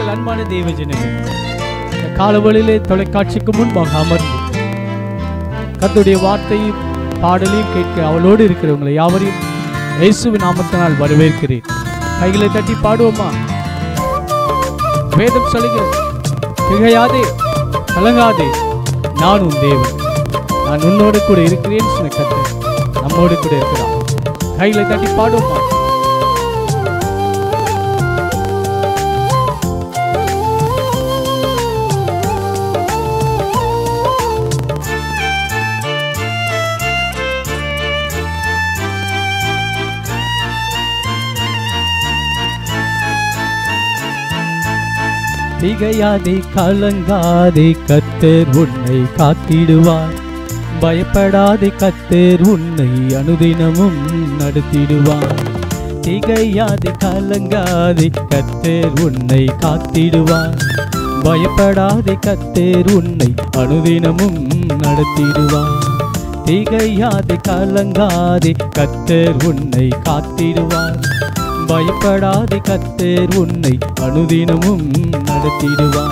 எங்கள் அன்பான தேவஜனமே இந்த காலவழியிலே தொலைக்காட்சிக்கு முன்பாக அமர்ந்து கர்த்தருடைய வார்த்தையும் பாடலையும் கேட்க அவளோடு இருக்கிறவங்களை யாவரையும் இயேசுவின் நாமத்தினால் வரவேற்கிறேன் கைகளை தட்டி பாடுவோமா வேதம் சொல்லுகிறது திகையாதே கலங்காதே நான் உன் தேவன் நான் உன்னோடு கூட இருக்கிறேன் சொன்ன கர்த்தர் நம்மோடு கூட இருக்கிறான் கைகளை தட்டி பாடுவோமா திகையாதே கலங்காதே கத்தர் உன்னை காத்திடுவார் பயப்படாதே கத்தர் உன்னை அனுதினமும் நடத்திடுவார் திகையாதே கலங்காதே கத்தர் உன்னை காத்திடுவார் பயப்படாதே கத்தர் உன்னை அனுதினமும் நடத்திடுவார் திகையாதே கலங்காதே கத்தர் உன்னை காத்திடுவார் பயப்படாதே கத்தர் உன்னை அனுதினமும் நடத்திடுவார்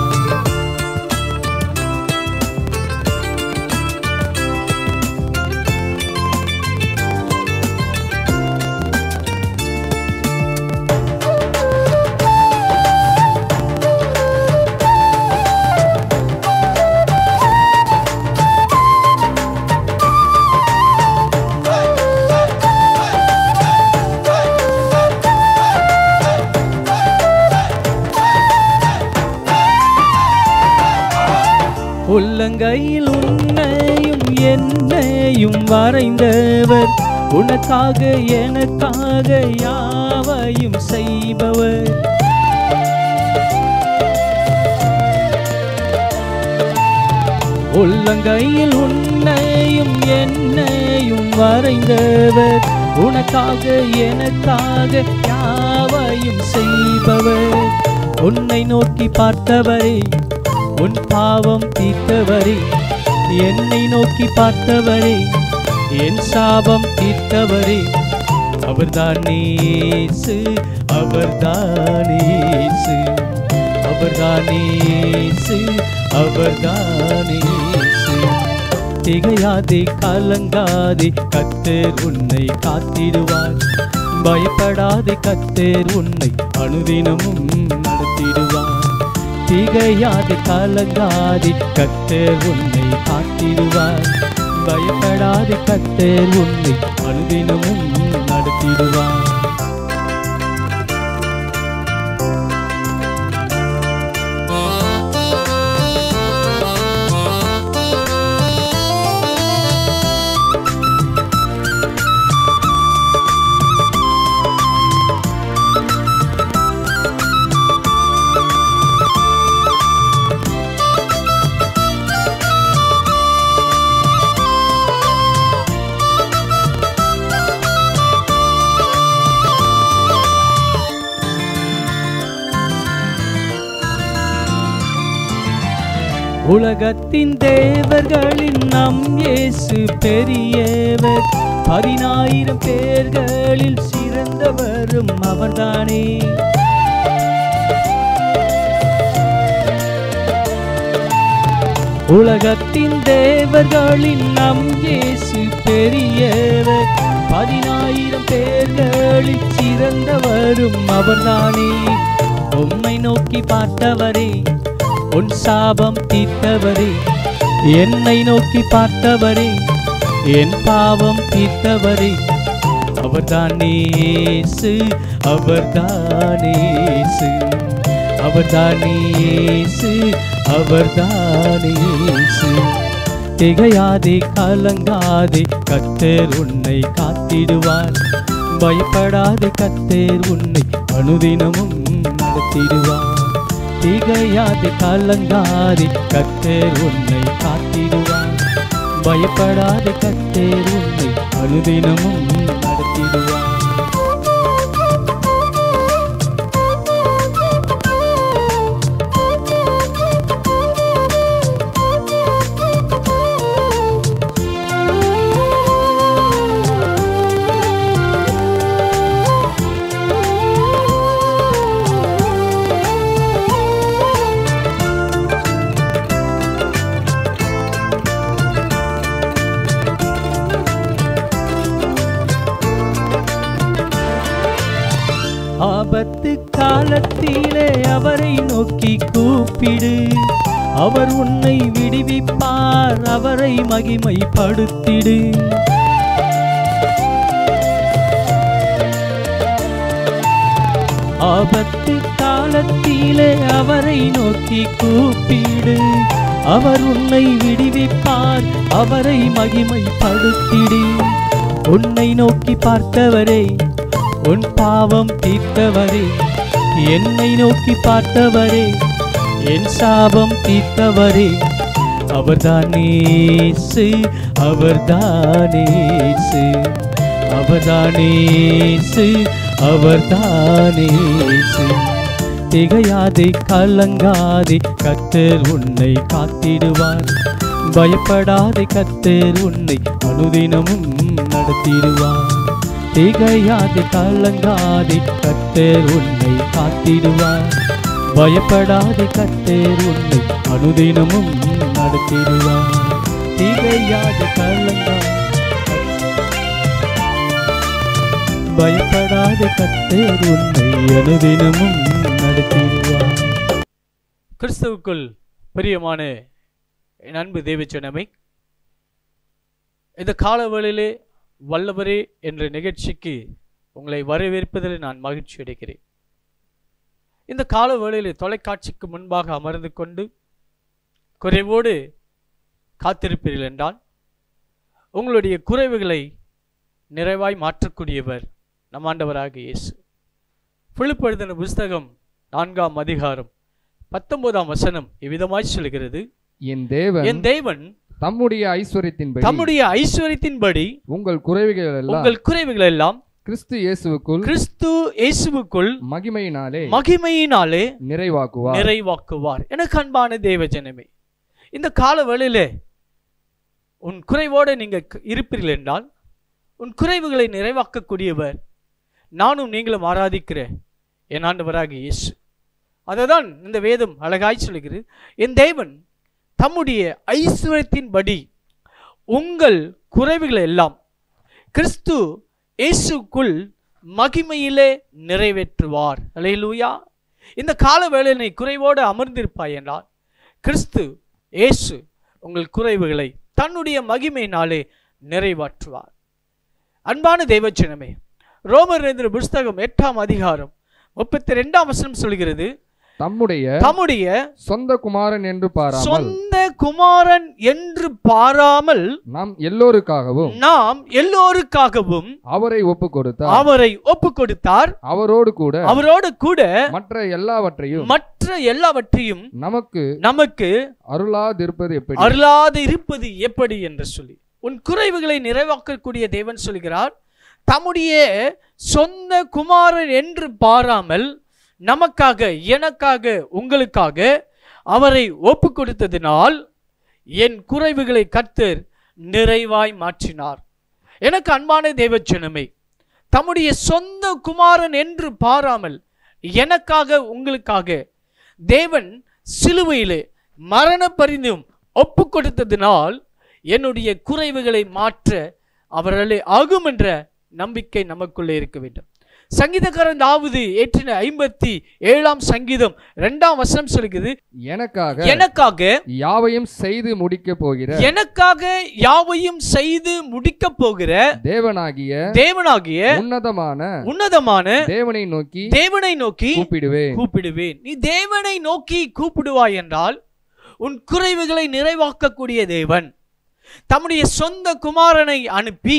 உள்ளங்கையில் உன்னையும் என்னையும் வரைந்தவர் உனக்காக எனக்காக யாவையும் செய்பவர் உள்ளங்கையில் உன்னையும் என்னையும் வரைந்தவர் உனக்காக எனக்காக யாவையும் செய்பவர் உன்னை நோக்கி பார்த்தவரே உன் பாவம் தீர்த்தவரே என்னை நோக்கி பார்த்தவரே என் சாபம் தீர்த்தவரே அவர்தானேசு அவர்தானேசு அவர்தானேசு அவர்தானேசு திகையாதே கலங்காதே கத்தர் உன்னை காத்திடுவார் பயப்படாதே கத்தர் உன்னை அனுதினமும் நடத்திடுவார் திகையாது கலங்காது கத்தர் உன்னை காத்திடுவார் பயப்படாது கத்தர் உன்னை அனுதினமும் நடத்திடுவார் உலகத்தின் தேவர்களின் நம் இயேசு பெரியவர் பதினாயிரம் பேர்களில் சிறந்தவரும் அவர்தானே உலகத்தின் தேவர்களின் நம் இயேசு பெரியவர் பதினாயிரம் பேர்களில் சிறந்தவரும் அவர்தானே உம்மை நோக்கி பார்த்தவரே உன் சாபம் தீர்த்தவரே என்னை நோக்கி பார்த்தவரே என் பாவம் தீர்த்தவரே அவர்தானேசு அவர்தானேசு அவர்தானேசு அவர்தானேசு திகையாதே கலங்காதே கத்தர் உன்னை காத்திடுவார் பயப்படாதே கத்தர் உன்னை அனுதினமும் நடத்திடுவார் திகையாது கலங்காது கத்தேர் உன்னை காத்திடுவார் பயப்படாத கத்தேர் உன்னை அனுதினமும் நடத்திடுவார் காலத்திலே அவரை நோக்கி கூப்பிடு அவர் உன்னை விடுவிப்பார் அவரை மகிமைப்படுத்திடு ஆபத்து காலத்திலே அவரை நோக்கி கூப்பிடு அவர் உன்னை விடுவிப்பார் அவரை மகிமைப்படுத்திடு உன்னை நோக்கி பார்த்தவரே உன் பாவம் தீர்த்தவரே என்னை நோக்கி பார்த்தவரே என் சாபம் தீர்த்தவரே அவர்தானேசு அவர்தானேசு அவர்தானேசு அவர்தானேசு திகையாதே கலங்காதே கத்தர் உன்னை காத்திடுவார் பயப்படாதே கத்தர் உன்னை அனுதினமும் நடத்திடுவார் திகையாதே கலங்காதே கத்தர் உன்னை காத்திடுவார் பயப்படாதே கத்தர் உன்னை அனுதினமும் நடத்திடுவார் திகையாதே கலங்காதே பயப்படாத கத்தர் உன்னை அனுதினமும் நடத்திடுவார் கிறிஸ்துவுக்குள் பிரியமான என் அன்பு தேவச்சனமே இந்த காலவெளியிலே வல்லவரே என்ற நிகழ்ச்சிக்கு உங்களை வரவேற்பதில் நான் மகிழ்ச்சி அடைகிறேன் இந்த கால வேளையிலே தொலைக்காட்சிக்கு முன்பாக அமர்ந்து கொண்டு குறைவோடு காத்திருப்பீர்கள் என்றால் உங்களுடைய குறைவுகளை நிறைவாய் மாற்றக்கூடியவர் நம் ஆண்டவராக இயேசு பிலிப்பு எழுதின புஸ்தகம் நான்காம் அதிகாரம் பத்தொன்பதாம் வசனம் இவ்விதமாய் சொல்கிறது என் தேவன் என் தேவன் தம்முடைய ஐஸ்வர்யத்தின்படி தம்முடைய ஐஸ்வர்யத்தின்படி உங்கள் குறைவுகள் எல்லாம் உங்கள் குறைவுகள் எல்லாம் கிறிஸ்து இயேசுவுக்குள் கிறிஸ்து இயேசுவுக்குள் மகிமையினாலே மகிமையினாலே நிறைவாக்குவார் நிறைவாக்குவார் எனக்கு அன்பான தேவ ஜனமே இந்த கால வேளையிலே உன் குறைவோடு நீங்க க- இருப்பீர்கள் என்றால் உன் குறைவுகளை நிறைவாக்கக்கூடியவர் நானும் நீங்களும் ஆராதிக்கிற என் ஆண்டவராக இயேசு அததான் இந்த வேதம் அழகாய் சொல்கிறது என் தேவன் தம்முடைய ஐஸ்வர்யத்தின்படி உங்கள் குறைவுகளை எல்லாம் கிறிஸ்து இயேசுக்குள் மகிமையிலே நிறைவேற்றுவார் அல்லேலூயா இந்த கால வேளையில் நீ குறைவோடு அமர்ந்திருப்பாய் என்றால் கிறிஸ்து இயேசு உங்கள் குறைவுகளை தன்னுடைய மகிமையினாலே நிறைவாற்றுவார் அன்பான தெய்வச்சினமே ரோமர் என்ற புஸ்தகம் எட்டாம் அதிகாரம் முப்பத்தி ரெண்டாம் வசனம் சொல்கிறது தம்முடைய தம்முடைய சொந்த குமாரன் என்று பாராமல் சொந்த குமாரன் என்று பாராமல் நாம் எல்லோருக்காகவும் நாம் எல்லோருக்காகவும் அவரை ஒப்பு கொடுத்தார் அவரை ஒப்பு கொடுத்தார் அவரோடு கூட அவரோடு கூட மற்ற எல்லாவற்றையும் மற்ற எல்லாவற்றையும் நமக்கு நமக்கு அருளாதிருப்பது எப்படி அருளாது இருப்பது எப்படி என்று சொல்லி உன் குறைவுகளை நிறைவாக்கக்கூடிய தேவன் சொல்கிறார் தம்முடைய சொந்த குமாரன் என்று பாராமல் நமக்காக எனக்காக உங்களுக்காக அவரை ஒப்பு கொடுத்ததினால் என் குறைவுகளை கர்த்தர் நிறைவாய் மாற்றினார் எனக்கு அன்பான தேவச்சனமே தம்முடைய சொந்த குமாரன் என்று பாராமல் எனக்காக உங்களுக்காக தேவன் சிலுவையிலே மரண பரிந்தும் ஒப்பு கொடுத்ததினால் என்னுடைய குறைவுகளை மாற்ற அவர்களே ஆகும் என்ற நம்பிக்கை நமக்குள்ளே இருக்க வேண்டும் சங்கீதக்காரன் தாவுது ஏற்றின ஐம்பத்தி ஏழாம் சங்கீதம் இரண்டாம் வசனம் சொல்கிறது எனக்காக எனக்காக யாவையும் செய்து முடிக்க போகிற எனக்காக யாவையும் செய்து முடிக்க போகிற தேவனாகிய தேவனாகிய உன்னதமான உன்னதமான தேவனை நோக்கி தேவனை நோக்கி கூப்பிடுவேன் கூப்பிடுவேன் நீ தேவனை நோக்கி கூப்பிடுவாய் என்றால் உன் குறைவுகளை நிறைவாக்கக்கூடிய தேவன் தம்முடைய சொந்த குமாரனை அனுப்பி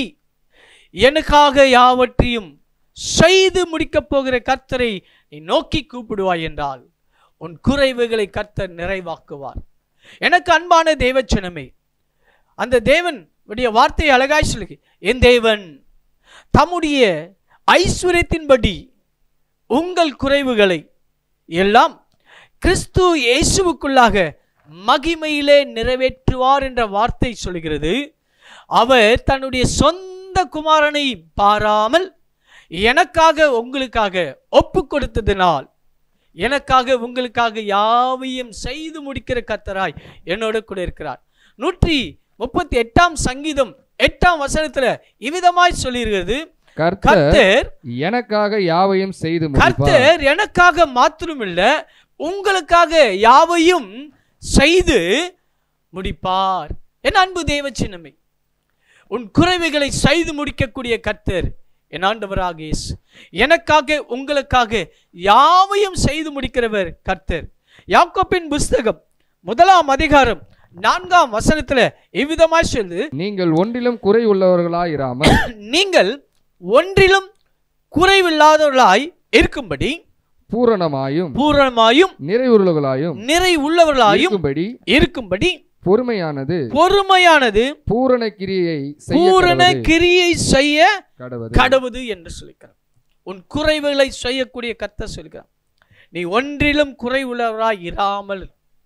எனக்காக யாவற்றையும் செய்து முடிக்கப் போகிற கர்த்தரை நீ நோக்கி கூப்பிடுவாய் என்றால் உன் குறைவுகளை கர்த்தர் நிறைவாக்குவார் எனக்கு அன்பான தேவச்சனமே அந்த தேவன் உடைய வார்த்தை அழகாய் சொல்லு என் தேவன் தம்முடைய ஐஸ்வர்யத்தின்படி உங்கள் குறைவுகளை எல்லாம் கிறிஸ்து இயேசுவுக்குள்ளாக மகிமையிலே நிறைவேற்றுவார் என்ற வார்த்தை சொல்கிறது அவர் தன்னுடைய சொந்த குமாரனை பாராமல் எனக்காக உங்களுக்காக ஒப்பு கொடுத்ததினால் எனக்காக உங்களுக்காக யாவையும் செய்து முடிக்கிற கத்தராய் என்னோட கூட இருக்கிறார் நூற்றி முப்பத்தி எட்டாம் சங்கீதம் எட்டாம் வசனத்துல இவ்விதமாய் சொல்லியிருக்கிறது கர்த்தர் கர்த்தர் எனக்காக யாவையும் செய்து முடிப்பார் கர்த்தர் எனக்காக மாத்திரமில்ல உங்களுக்காக யாவையும் செய்து முடிப்பார் என் அன்பு தேவ சின்னமே உன் குறைவுகளை செய்து முடிக்கக்கூடிய கர்த்தர் என் ஆண்டவராக இயேசு எனக்காக உங்களுக்காக யாவையும் செய்து முடிக்கிறவர் கர்த்தர் யாக்கோப்பின் புஸ்தகம் முதலாம் அதிகாரம் நான்காம் வசனத்துல இவ்விதமாய் சொல்லு நீங்கள் ஒன்றிலும் குறை உள்ளவர்களாயிராமல் நீங்கள் ஒன்றிலும் குறைவில்லாதவர்களாய் இருக்கும்படி பூரணமாயும் பூரணமாயும் நிறைவுள்ளவர்களாயும் நிறை உள்ளவர்களாயும் இருக்கும்படி இருக்கும்படி பொறுமையானது பொறுமையானது பூரண கிரியை செய்ய பூரண கடவுது. கிரியை செய்ய கடவுது கடவுது என்று சொல்லிக்கிறார் உன் குறைவுகளை செய்யக்கூடிய கர்த்தர் சொல்கிறார் நீ ஒன்றிலும் குறைவுள்ளவராய் இராமல்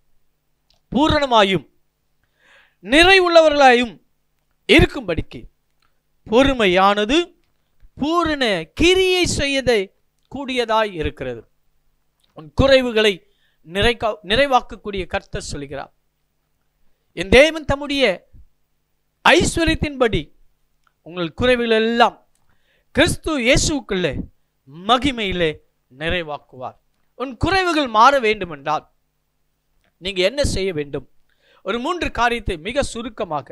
பூரணமாயும் நிறைவுள்ளவர்களாயும் இருக்கும்படிக்கு பொறுமையானது பூரண கிரியை செய்யதை கூடியதாய் இருக்கிறது உன் குறைவுகளை நிறைக்கா நிறைவாக்கக்கூடிய கர்த்தர் சொல்கிறார் என் தேவன் தம்முடைய ஐஸ்வர்யத்தின்படி உங்கள் குறைவுகள் எல்லாம் கிறிஸ்து இயேசுக்குள்ளே மகிமையிலே நிறைவாக்குவார் உன் குறைவுகள் மாற வேண்டுமென்றால் நீங்க என்ன செய்ய வேண்டும் ஒரு மூன்று காரியத்தை மிக சுருக்கமாக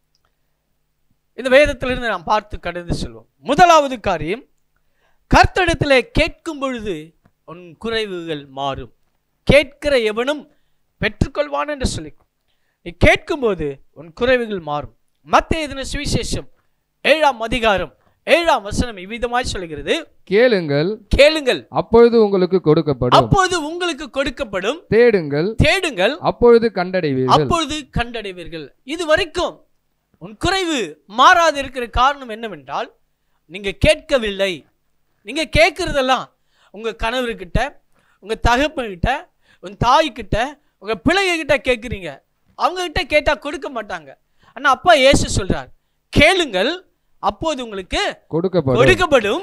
இந்த வேதத்திலிருந்து நாம் பார்த்து கடந்து செல்வோம் முதலாவது காரியம் கர்த்தரிடத்திலே கேட்கும் பொழுது உன் குறைவுகள் மாறும் கேட்கிற எவனும் பெற்றுக்கொள்வான் என்று சொல்லி நீ கேட்கும்போது உன் குறைவுகள் மாறும் மத்திய தின சுவிசேஷம் ஏழாம் அதிகாரம் ஏழாம் வசனம் இவ்விதமாய் சொல்கிறது கேளுங்கள் கேளுங்கள் அப்பொழுது உங்களுக்கு கொடுக்கப்படும் அப்பொழுது உங்களுக்கு கொடுக்கப்படும் தேடுங்கள் தேடுங்கள் அப்பொழுது கண்டடைவீர்கள் அப்பொழுது கண்டடைவீர்கள் இது வரைக்கும் உன் குறைவு மாறாது இருக்கிற காரணம் என்னவென்றால் நீங்க கேட்கவில்லை நீங்க கேட்கறதெல்லாம் உங்க கணவர்கிட்ட உங்க தகப்பன்கிட்ட உன் தாய்கிட்ட உங்க பிள்ளைகிட்ட கேட்குறீங்க அவங்க கிட்ட கேட்டா கொடுக்க மாட்டாங்க ஆனா அப்பா இயேசு சொல்றார் கேளுங்கள் அப்போது உங்களுக்கு கொடுக்கப்படும் கொடுக்கப்படும்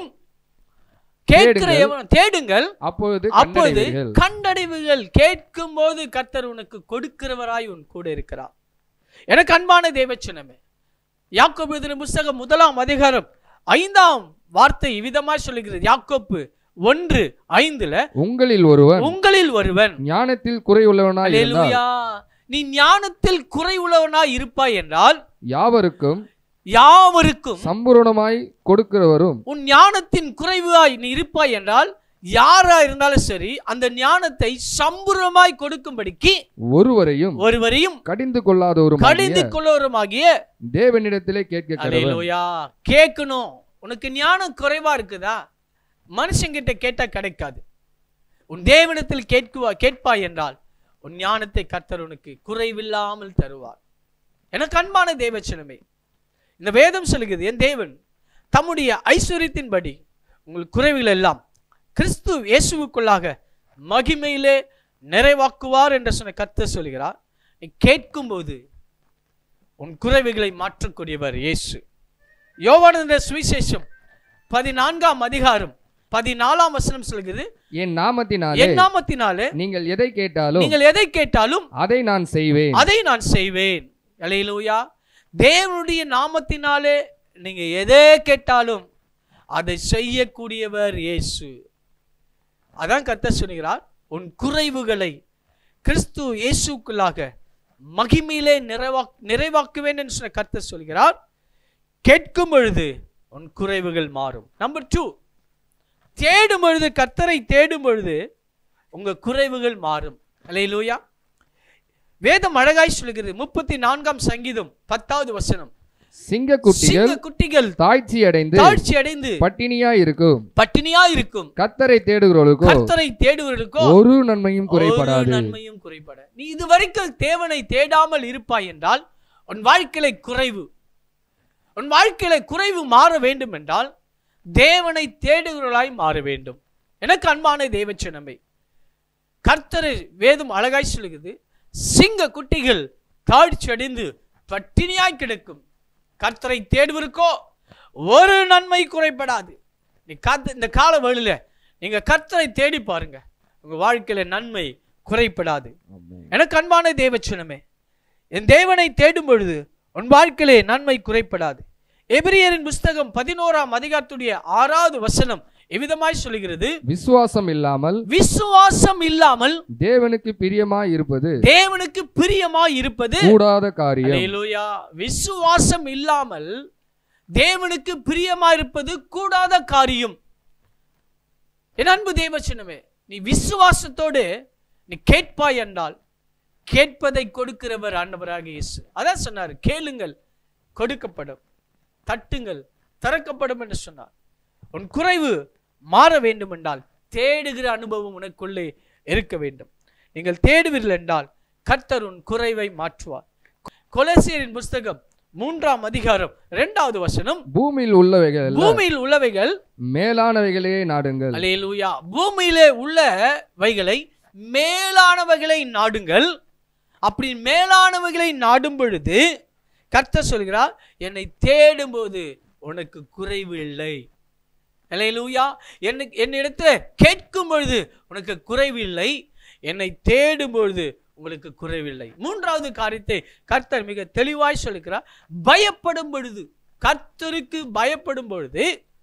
கேட்கிற தேடுங்கள். எவன் தேடுங்கள் அப்பொழுது அப்போது கண்டடைவீர்கள் கண்டடைவுகள் கேட்கும் போது கர்த்தர் உனக்கு கொடுக்கிறவராய் உன் கூட இருக்கிறார் எனக்கு அன்பான தேவச்சனமே யாக்கோபு எழுதின புஸ்தகம் முதலாம் அதிகாரம் ஐந்தாம் வார்த்தை விதமாய் சொல்லுகிறது யாக்கோப்பு ஒன்று ஐந்துல உங்களில் ஒருவன் உங்களில் ஒருவன் ஞானத்தில் குறையுள்ளவனாய் இருந்தால் அல்லேலூயா நீ ஞானத்தில் குறைவுள்ளவனாய் இருப்பாய் என்றால் யாவருக்கும் யாவருக்கும் சம்பூரணமாய் கொடுக்கிறவரும் உன் ஞானத்தின் குறைவாய் நீ இருப்பாய் என்றால் யாரா இருந்தாலும் சரி அந்த ஞானத்தை சம்பூர்ணமாய் கொடுக்கும்படிக்கு ஒருவரையும் ஒருவரையும் கடிந்து கொள்ளாதவரும் கடிந்து கொள்ளவருமாகிய தேவனிடத்திலே கேட்க கடவன் அலையிலோயா கேட்கணும் உனக்கு ஞானம் குறைவா இருக்குதா மனுஷங்கிட்ட கேட்டா கிடைக்காது உன் தேவனிடத்தில் கேட்குவா கேட்பாய் என்றால் உன் ஞானத்தை கர்த்தர் உனக்கு குறைவில்லாமல் தருவார் எனக்கு அன்பான தேவச்சனமே இந்த வேதம் சொல்லுகிறது என் தேவன் தம்முடைய ஐஸ்வர்யத்தின்படி உங்கள் குறைவுகள் எல்லாம் கிறிஸ்து இயேசுவுக்குள்ளாக மகிமையிலே நிறைவாக்குவார் என்று சொன்ன கர்த்தர் சொல்கிறார் நீ கேட்கும்போது உன் குறைவுகளை மாற்றக்கூடியவர் இயேசு யோவானந்த சுவிசேஷம் பதினான்காம் அதிகாரம் பதினாலாம் வசனம் சொல்கிறது என் நாமத்தினாலே என் நாமத்தினாலே நீங்கள் எதை கேட்டாலும் நீங்கள் எதை கேட்டாலும் அதை நான் செய்வேன் அதை நான் செய்வேன் அலையிலூயா தேவனுடைய நாமத்தினாலே நீங்க எதை கேட்டாலும் அதை செய்யக்கூடியவர் இயேசு அதான் கர்த்தர் சொல்கிறார் உன் குறைவுகளை கிறிஸ்து இயேசுக்குள்ளாக மகிமையிலே நிறைவா நிறைவாக்குவேன் என்று சொன்ன கர்த்தர் சொல்கிறார் கேட்கும் பொழுது உன் குறைவுகள் மாறும் நம்பர் டூ தேடும் பொழுது கர்த்தரை தேடும் பொழுது உங்க குறைவுகள் மாறும் அல்லேலூயா வேதம் அழகாய் சொல்கிறது முப்பத்தி நான்காம் சங்கீதம் பத்தாவது வசனம் சிங்கக்குட்டிகள் சிங்க குட்டிகள் தாழ்ச்சி அடைந்து தாழ்ச்சி அடைந்து பட்டினியா இருக்கும் பட்டினியா இருக்கும் கத்தரை தேடுகிறவர்களுக்கோ கர்த்தரை தேடுவர்களுக்கோ ஒரு நன்மையும் குறைபடாது ஒரு நன்மையும் குறைபட நீ இதுவரைக்கும் தேவனை தேடாமல் இருப்பாய் என்றால் உன் வாழ்க்கையில குறைவு உன் வாழ்க்கையில குறைவு மாற வேண்டும் என்றால் தேவனை தேடுகிறவர்களாய் மாற வேண்டும் எனக்கு அன்பான தேவச்சனமை கர்த்தரை வேதம் அழகாய் சொல்லுகிறது சிங்க குட்டிகள் தாழ்ச்சி அடைந்து பட்டினியாய் கிடக்கும் கர்த்தரை தேடுவருக்கோ ஒரு நன்மை குறைபடாது நீ காத்து இந்த கால வழியில நீங்க கர்த்தரை தேடி பாருங்க உங்க வாழ்க்கையில நன்மை குறைபடாது எனக்கு அன்பான தேவச்சனமே என் தேவனை தேடும் பொழுது உன் வாழ்க்கையிலே நன்மை குறைபடாது எபிரியரின் புஸ்தகம் பதினோராம் அதிகாரத்துடைய ஆறாவது வசனம் எவ்விதமாய் சொல்கிறது விசுவாசம் இல்லாமல் விசுவாசம் இல்லாமல் தேவனுக்கு பிரியமாய் இருப்பது தேவனுக்கு பிரியமாய் இருப்பது கூடாத காரியம் அல்லேலூயா விசுவாசம் இல்லாமல் தேவனுக்கு பிரியமா இருப்பது கூடாத காரியம் என் அன்பு தேவச்சனமே நீ விசுவாசத்தோடு நீ கேட்பாய் என்றால் கேட்பதை கொடுக்கிறவர் ஆண்டவராக இயேசு அதான் சொன்னார் கேளுங்கள் கொடுக்கப்படும் தட்டுங்கள் திறக்கப்படும் என்று சொன்னார் உன் குறைவு மாற வேண்டும் என்றால் தேடுகிற அனுபவம் உனக்குள்ளே இருக்க வேண்டும் நீங்கள் தேடுவீர்கள் என்றால் கர்த்தர் உன் குறைவை மாற்றுவார் கொலசியரின் புஸ்தகம் மூன்றாம் அதிகாரம் இரண்டாவது வசனம் பூமியில் உள்ளவைகள் எல்லாம் பூமியில் உள்ளவைகள் மேலானவைகளே நாடுங்கள் அல்லேலூயா பூமியிலே உள்ளவைகளை மேலானவைகளை நாடுங்கள் அப்படி மேலானவைகளை நாடும் பொழுது கர்த்தர் சொல்கிறார் என்னை தேடும்போது உனக்கு குறைவு இல்லை அல்லேலூயா என்னை என்னிடத்துல கேட்கும் பொழுது உனக்கு குறைவு இல்லை என்னை தேடும் பொழுது உங்களுக்கு குறைவில்லை மூன்றாவது காரியத்தை கர்த்தர் மிக தெளிவாய் சொல்லுகிறார் பயப்படும் பொழுது கர்த்தருக்கு பயப்படும் பொழுது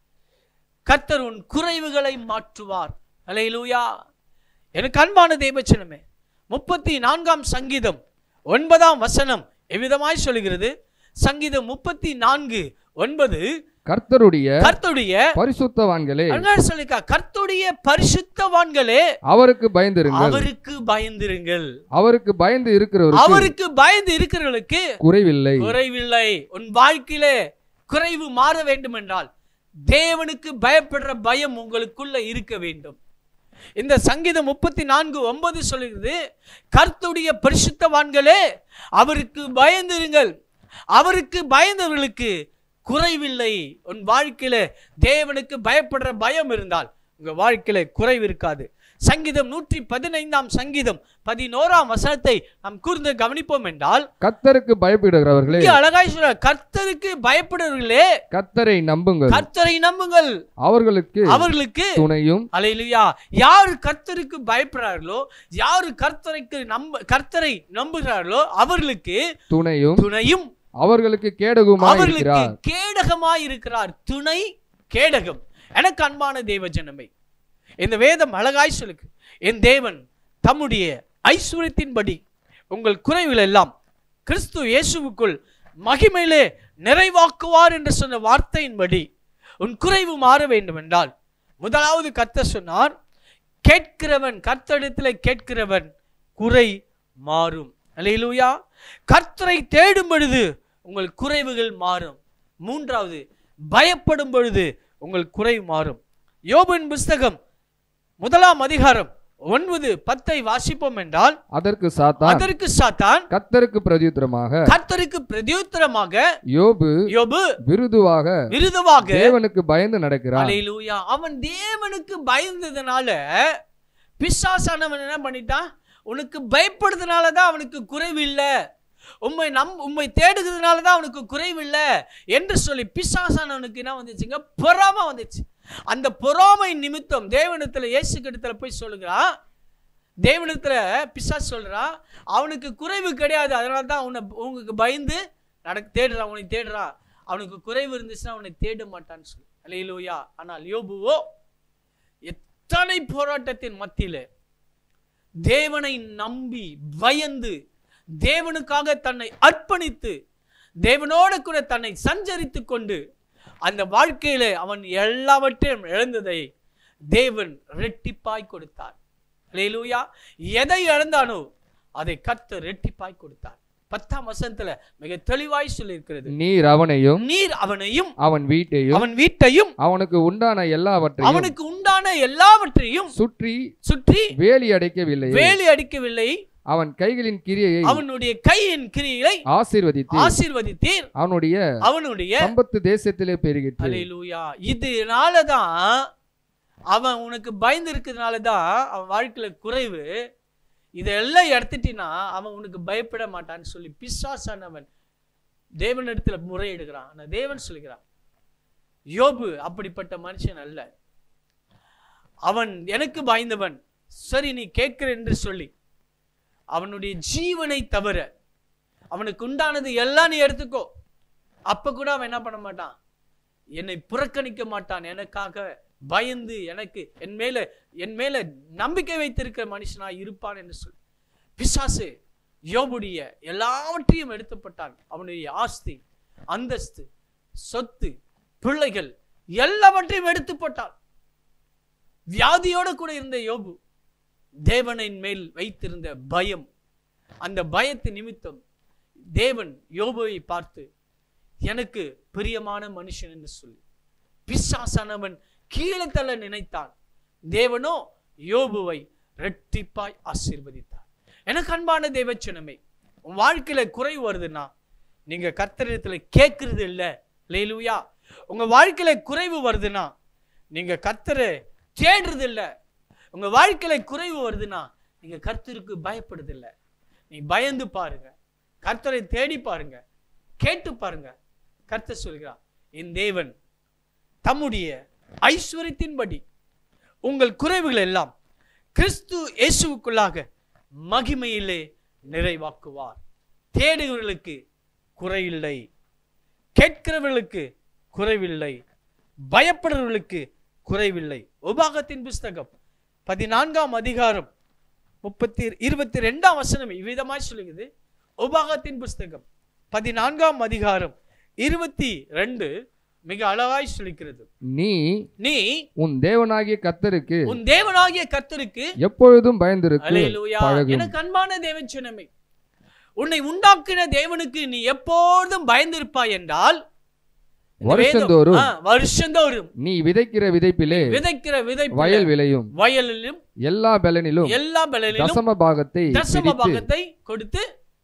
கர்த்தர் உன் குறைவுகளை மாற்றுவார் அல்லேலூயா எனக்கு அன்பான தேவச்சனமே முப்பத்தி நான்காம் சங்கீதம் ஒன்பதாம் வசனம் எவ்விதமாய் சொல்லுகிறது சங்கீதம் முப்பத்தி நான்கு ஒன்பது கர்த்தருடைய கர்த்தருடைய பரிசுத்தவான்களே அழகாய் சொல்லிக்கா கர்த்தருடைய பரிசுத்தவான்களே அவருக்கு பயந்திருங்கள் அவருக்கு பயந்திருங்கள் அவருக்கு பயந்து இருக்கிறவருக்கு அவருக்கு பயந்து இருக்கிறவர்களுக்கு குறைவில்லை குறைவில்லை உன் வாழ்க்கையிலே குறைவு மாற வேண்டும் என்றால் தேவனுக்கு பயப்படுற பயம் உங்களுக்குள்ள இருக்க வேண்டும் இந்த சங்கீதம் முப்பத்தி நான்கு ஒன்பது சொல்லுகிறது கர்த்துடைய பரிசுத்தவான்களே அவருக்கு பயந்திருங்கள் அவருக்கு பயந்தவர்களுக்கு குறைவில்லை உன் வாழ்க்கையில தேவனுக்கு பயப்படுற பயம் இருந்தால் உங்க வாழ்க்கையில குறைவு இருக்காது சங்கீதம் நூற்றி பதினைந்தாம் சங்கீதம் பதினோராம் வசனத்தை நாம் கூர்ந்து கவனிப்போம் என்றால் கர்த்தருக்கு பயப்படுகிறவர்களே இங்கே அழகாய் சொல்ற கர்த்தருக்கு பயப்படுறவர்களே கர்த்தரை நம்புங்கள் கர்த்தரை நம்புங்கள் அவர்களுக்கு அவர்களுக்கு துணையும் அலையிலுயா யார் கர்த்தருக்கு பயப்படுறார்களோ யார் கர்த்தரைக்கு நம்ப கர்த்தரை நம்புகிறார்களோ அவர்களுக்கு துணையும் துணையும் அவர்களுக்கு கேடகுமாய் அவர்களுக்கு இருக்கிறார் கேடகமாய் இருக்கிறார் துணை கேடகம் எனக்கு அன்பான தேவ ஜனமே இந்த வேதம் அழகாய் சொல்லுக்கு என் தேவன் தம்முடைய ஐஸ்வர்யத்தின்படி உங்கள் குறைவில் எல்லாம் கிறிஸ்து இயேசுவுக்குள் மகிமையிலே நிறைவாக்குவார் என்று சொன்ன வார்த்தையின்படி உன் குறைவு மாற வேண்டும் என்றால் முதலாவது கர்த்தர் சொன்னார் கேட்கிறவன் கர்த்தரிடத்தில் கேட்கிறவன் குறை மாறும் அல்லேலூயா கர்த்தரை தேடும் பொழுது உங்கள் குறைவுகள் மாறும் மூன்றாவது பயப்படும் பொழுது உங்கள் குறை மாறும் யோபின் புஸ்தகம் முதலாம் அதிகாரம் ஒன்பது பத்தை வாசிப்போம் என்றால் அதற்கு சாத்தான் அதற்கு சாத்தான் கர்த்தருக்கு பிரதியுத்தரமாக கர்த்தருக்கு பிரதியுத்தரமாக யோபு யோபு விருதுவாக விருதுவாக தேவனுக்கு பயந்து நடக்கிறான் அல்லேலூயா அவன் தேவனுக்கு பயந்ததுனால பிசாசானவன் என்ன பண்ணிட்டான் உனக்கு பயப்படுறதுனால தான் அவனுக்கு குறைவு இல்லை உண்மை நம் உண்மை தேடுகிறதுனால தான் அவனுக்கு குறைவு இல்லை என்று சொல்லி பிசாசானவனுக்கு என்ன வந்துச்சுங்க பொறாமை வந்துச்சு அந்த பொறாமை நிமித்தம் தேவனத்துல இயேசு கிட்டத்துல போய் சொல்லுகிறான் தேவனத்துல பிசாசு சொல்றான் அவனுக்கு குறைவு கிடையாது அதனால தான் உன்னை உங்களுக்கு பயந்து நடக்க தேடுறான் உன்னை தேடுறான் அவனுக்கு குறைவு இருந்துச்சுன்னா அவனை தேட மாட்டான்னு சொல்லி அல்லேலூயா ஆனால் யோபுவோ எத்தனை போராட்டத்தின் மத்தியில தேவனை நம்பி பயந்து தேவனுக்காக தன்னை அர்ப்பணித்து தேவனோடு கூட தன்னை சஞ்சரித்து கொண்டு அந்த வாழ்க்கையில அவன் எல்லாவற்றையும் இழந்ததை தேவன் ரெட்டிப்பாய் கொடுத்தார் அல்லேலூயா எதை இழந்தானோ அதை கர்த்தர் ரெட்டிப்பாய் கொடுத்தார் பத்தாம் வசனத்துல மிக தெளிவாய் சொல்லியிருக்கிறது நீர் அவனையும் நீர் அவனையும் அவன் வீட்டையும் அவன் வீட்டையும் அவனுக்கு உண்டான எல்லாவற்றையும் அவனுக்கு உண்டான எல்லாவற்றையும் சுற்றி சுற்றி வேலி அடைக்கவில்லை வேலி அடிக்கவில்லை அவன் கைகளின் கிரியையை அவனுடைய கையின் கிரியை ஆசீர்வதித்து ஆசீர்வதித்தீர் அவனுடைய அவனுடைய சம்பத்து தேசத்திலே பெருகிற்று அல்லேலூயா இதனாலதான் அவன் உனக்கு பயந்து இருக்கிறதுனால தான் அவன் வாழ்க்கையில குறைவு இதெல்லாம் எடுத்துட்டினா அவன் உனக்கு பயப்பட மாட்டான்னு சொல்லி பிசாசானவன் தேவனிடத்துல முறையிடுகிறான் ஆனா தேவன் சொல்லுகிறான் யோபு அப்படிப்பட்ட மனுஷன் அல்ல அவன் எனக்கு பயந்தவன் சரி நீ கேட்கிற என்று சொல்லி அவனுடைய ஜீவனை தவிர அவனுக்கு உண்டானது எல்லாம் நீ எடுத்துக்கோ அப்ப கூட அவன் என்ன பண்ண மாட்டான் என்னை புறக்கணிக்க மாட்டான் எனக்காக பயந்து எனக்கு என் மேல என் மேல நம்பிக்கை வைத்திருக்கிற மனுஷனா இருப்பான் என்று சொல்லி பிசாசு யோபுடைய எல்லாவற்றையும் எடுத்துப்பட்டான் அவனுடைய ஆஸ்தி அந்தஸ்து சொத்து பிள்ளைகள் எல்லாவற்றையும் எடுத்து போட்டான் வியாதியோட கூட இருந்த யோபு தேவனின் மேல் வைத்திருந்த பயம் அந்த பயத்து நிமித்தம் தேவன் யோபுவை பார்த்து எனக்கு பிரியமான மனுஷன் என்று சொல்லி பிசாசானவன் கீழே தள்ள நினைத்தான் தேவனோ யோபுவை ரெட்டிப்பாய் ஆசீர்வதித்தார் எனக்கு அன்பான தேவச்சனமே உன் வாழ்க்கையில குறை வருதுன்னா நீங்க கர்த்தரிடத்துல கேட்கறது இல்லை லேலுயா உங்க வாழ்க்கையில குறைவு வருதுன்னா நீங்க கர்த்தரை தேடுறது இல்லை உங்க வாழ்க்கையில குறைவு வருதுன்னா நீங்க கர்த்தருக்கு பயப்படுறது இல்லை நீ பயந்து பாருங்க கர்த்தரை தேடி பாருங்க கேட்டு பாருங்க கர்த்தர் சொல்கிறார் என் தேவன் தம்முடைய ஐஸ்வர்யத்தின்படி உங்கள் குறைவுகள் எல்லாம் கிறிஸ்து இயேசுவுக்குள்ளாக மகிமையிலே நிறைவாக்குவார் தேடுகிறவர்களுக்கு குறையில்லை கேட்கிறவர்களுக்கு குறைவில்லை பயப்படுறவர்களுக்கு குறைவில்லை உபாகத்தின் புஸ்தகம் பதினான்காம் அதிகாரம் முப்பத்தி இருபத்தி ரெண்டாம் வசனம் இவ்விதமாய் சொல்லுகிறது உபாகத்தின் புஸ்தகம் பதினான்காம் அதிகாரம் இருபத்தி ரெண்டு மிக அழகாய் சொல்லிக்கிறது நீ நீ உன் தேவனாகிய கர்த்தருக்கு உன் தேவனாகிய கர்த்தருக்கு எப்பொழுதும் பயந்திருக்கு அல்லேலூயா பழகும் எனக்கு அன்பான தேவன் சொன்னமை உன்னை உண்டாக்கின தேவனுக்கு நீ எப்பொழுதும் பயந்திருப்பாய் என்றால் இந்த வேதம், வருஷந்தோறும் ஆ, வருஷந்தோறும் நீ விதைக்கிற விதைப்பிலே விதைக்கிற விதை வயல் விளையும் வயலிலும் எல்லா பலனிலும் எல்லா பலனிலும் தசம பாகத்தை தசம பிரித்து பாகத்தை கொடுத்து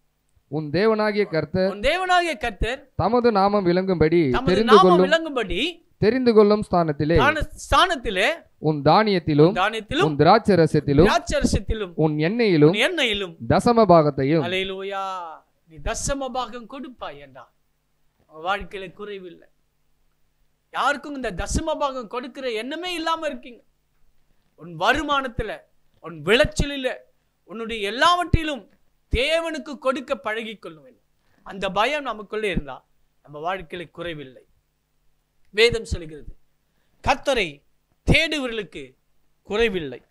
உன் தேவனாகிய கர்த்தர் உன் தேவனாகிய கர்த்தர் தமது நாமம் விளங்கும்படி தமது தெரிந்து நாமம் கொள்ளும் விளங்கும்படி தெரிந்து கொள்ளும் ஸ்தானத்திலே தான- ஸ்தானத்திலே உன் தானியத்திலும் தானியத்திலும் உன் திராட்சை ரசத்திலும் திராட்சரசத்திலும் உன் எண்ணெயிலும் உன் எண்ணெயிலும் தசம பாகத்தையும் அலையிலூயா நீ தசம பாகம் கொடுப்பாய் என்றா உன் வாழ்க்கையில குறைவில்லை யாருக்கும் இந்த தசம பாகம் கொடுக்கிற எண்ணமே இல்லாம இருக்கீங்க உன் வருமானத்துல உன் விளைச்சலில உன்னுடைய எல்லாவற்றிலும் தேவனுக்கு கொடுக்க பழகிக் கொள்ள வேண்டும் அந்த பயம் நமக்குள்ளே இருந்தா நம்ம வாழ்க்கையில குறைவில்லை வேதம் சொல்கிறது கர்த்தரை தேடுவர்களுக்கு குறைவில்லை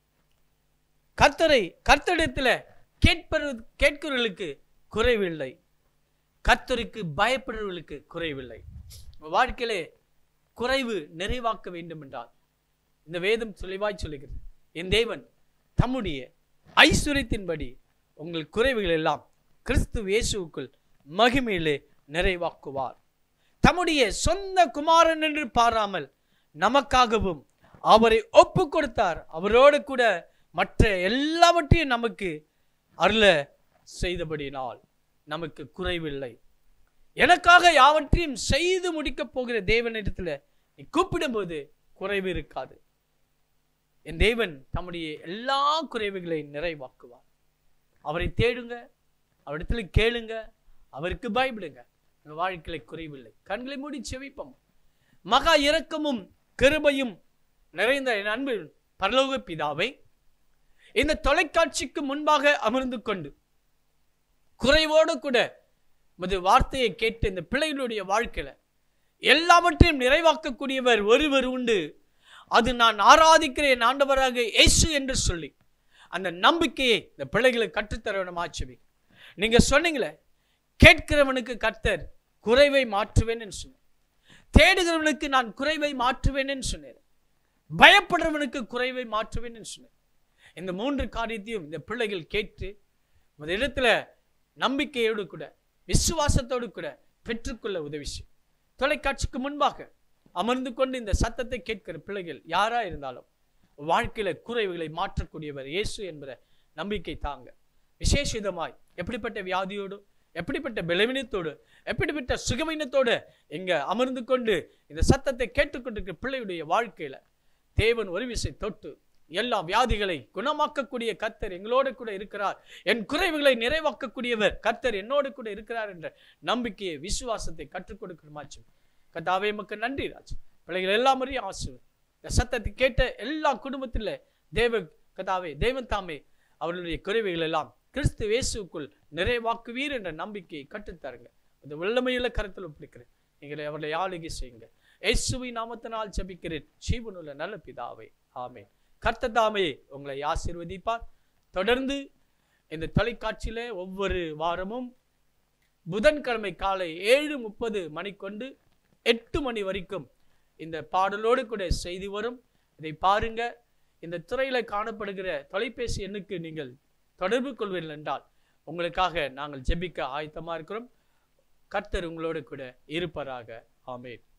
கர்த்தரை கர்த்தரிடத்துல கேட்பது கேட்கிறவர்களுக்கு குறைவில்லை கர்த்தருக்கு பயப்படுறவர்களுக்கு குறைவில்லை உங்க வாழ்க்கையிலே குறைவு நிறைவாக்க வேண்டும் என்றால் இந்த வேதம் தெளிவாய் சொல்லுகிறது என் தேவன் தம்முடைய ஐஸ்வர்யத்தின்படி உங்கள் குறைவுகள் எல்லாம் கிறிஸ்து இயேசுவுக்குள் மகிமையிலே நிறைவாக்குவார் தம்முடைய சொந்த குமாரன் என்று பாராமல் நமக்காகவும் அவரை ஒப்பு கொடுத்தார் அவரோடு கூட மற்ற எல்லாவற்றையும் நமக்கு அருள செய்தபடினால் நமக்கு குறைவில்லை எனக்காக யாவற்றையும் செய்து முடிக்கப் போகிற தேவனிடத்துல நீ கூப்பிடும்போது குறைவு இருக்காது என் தேவன் தம்முடைய எல்லா குறைவுகளை நிறைவாக்குவார் அவரை தேடுங்க அவரிடத்துல கேளுங்க அவருக்கு பயப்படுங்க உங்க வாழ்க்கையில குறைவில்லை கண்களை மூடி செவிப்போம் மகா இரக்கமும் கிருபையும் நிறைந்த என் அன்பு பரலோக பிதாவை இந்த தொலைக்காட்சிக்கு முன்பாக அமர்ந்து கொண்டு குறைவோடு கூட உமது வார்த்தையை கேட்டு இந்த பிள்ளைகளுடைய வாழ்க்கையில எல்லாவற்றையும் நிறைவாக்கக்கூடியவர் ஒருவர் உண்டு அது நான் ஆராதிக்கிற என் ஆண்டவராக இயேசு என்று சொல்லி அந்த நம்பிக்கையை இந்த பிள்ளைகளுக்கு கற்றுத்தரணும் ஆச்சுவி நீங்க சொன்னீங்களே கேட்கிறவனுக்கு கர்த்தர் குறைவை மாற்றுவேன் என்று சொன்னேன் தேடுகிறவனுக்கு நான் குறைவை மாற்றுவேன் என்று சொன்னேன் பயப்படுறவனுக்கு குறைவை மாற்றுவேன் என்று சொன்னேன் இந்த மூன்று காரியத்தையும் இந்த பிள்ளைகள் கேட்டு அந்த இடத்துல நம்பிக்கையோடு கூட விசுவாசத்தோடு கூட பெற்றுக்கொள்ள உதவி செய்யும் தொலைக்காட்சிக்கு முன்பாக அமர்ந்து கொண்டு இந்த சத்தத்தை கேட்கிற பிள்ளைகள் யாரா இருந்தாலும் வாழ்க்கையில குறைவுகளை மாற்றக்கூடியவர் இயேசு என்கிற நம்பிக்கை தாங்க விசேஷிதமாய் எப்படிப்பட்ட வியாதியோடு எப்படிப்பட்ட பலவீனத்தோடு எப்படிப்பட்ட சுகவீனத்தோடு இங்க அமர்ந்து கொண்டு இந்த சத்தத்தை கேட்டுக்கொண்டிருக்கிற பிள்ளையுடைய வாழ்க்கையில தேவன் ஒரு விசை தொட்டு எல்லா வியாதிகளை குணமாக்கக்கூடிய கர்த்தர் எங்களோடு கூட இருக்கிறார் என் குறைவுகளை நிறைவாக்கக்கூடியவர் கர்த்தர் என்னோடு கூட இருக்கிறார் என்ற நம்பிக்கையை விசுவாசத்தை கற்றுக் கொடுக்கணுமாச்சு கத்தாவே மக்கு நன்றி ராஜ் பிள்ளைகள் எல்லாம் மாதிரியும் ஆசு இந்த சத்தத்தை கேட்ட எல்லா குடும்பத்தில் தேவ கதாவே தேவன் தாமே அவர்களுடைய குறைவுகள் எல்லாம் கிறிஸ்து இயேசுக்குள் நிறைவாக்குவீர் என்ற நம்பிக்கையை கற்றுத்தாருங்க இந்த வல்லமையுள்ள கருத்தில் ஒப்பிடுக்கிறேன் நீங்கள் அவர்களை ஆளுகை செய்யுங்க இயேசுவை நாமத்தினால் ஜெபிக்கிறேன் ஜீவனுள்ள நல்ல பிதாவே ஆமென் கர்த்தர் தாமே உங்களை ஆசீர்வதிப்பார் தொடர்ந்து இந்த தொலைக்காட்சியில ஒவ்வொரு வாரமும் புதன்கிழமை காலை ஏழு முப்பது மணிக்கொண்டு எட்டு மணி வரைக்கும் இந்த பாடலோடு கூட செய்தி வரும் இதை பாருங்க இந்த துறையில காணப்படுகிற தொலைபேசி எண்ணுக்கு நீங்கள் தொடர்பு கொள்வீர்கள் என்றால் உங்களுக்காக நாங்கள் ஜெபிக்க ஆயத்தமா இருக்கிறோம் கர்த்தர் உங்களோடு கூட இருப்பராக ஆமென்